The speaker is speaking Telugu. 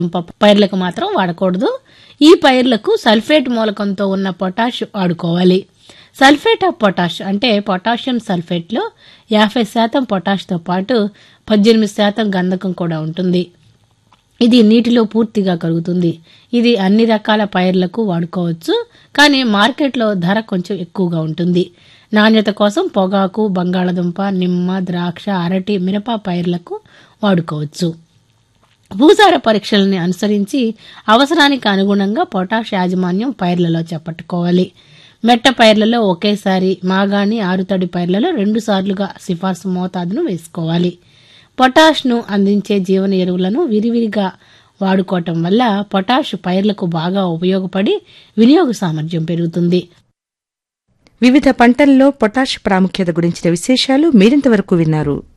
పప్పు పైర్లకు మాత్రం వాడకూడదు ఈ పైర్లకు సల్ఫేట్ మూలకంతో ఉన్న పొటాష్ వాడుకోవాలి సల్ఫేట్ ఆఫ్ పొటాష్ అంటే పొటాషియం సల్ఫేట్లో యాభై శాతం పొటాష్తో పాటు పద్దెనిమిది శాతం గంధకం కూడా ఉంటుంది ఇది నీటిలో పూర్తిగా కరుగుతుంది ఇది అన్ని రకాల పైర్లకు వాడుకోవచ్చు కానీ మార్కెట్లో ధర కొంచెం ఎక్కువగా ఉంటుంది నాణ్యత కోసం పొగాకు బంగాళదుంప నిమ్మ ద్రాక్ష అరటి మిరప పైర్లకు వాడుకోవచ్చు భూసార పరీక్షలని అనుసరించి అవసరానికి అనుగుణంగా పొటాష్ యాజమాన్యం పైర్లలో చేపట్టుకోవాలి మెట్ట పైర్లలో ఒకేసారి మాగాణి ఆరుతడి పైర్లలో రెండు సార్లుగా సిఫార్సు మోతాదును వేసుకోవాలి పొటాష్ను అందించే జీవన ఎరువులను విరివిరిగా వాడుకోవటం వల్ల పొటాష్ పైర్లకు బాగా ఉపయోగపడి వినియోగ సామర్థ్యం పెరుగుతుంది వివిధ పంటల్లో పొటాష్ ప్రాముఖ్యత గురించిన విశేషాలు మీరింతవరకు విన్నారు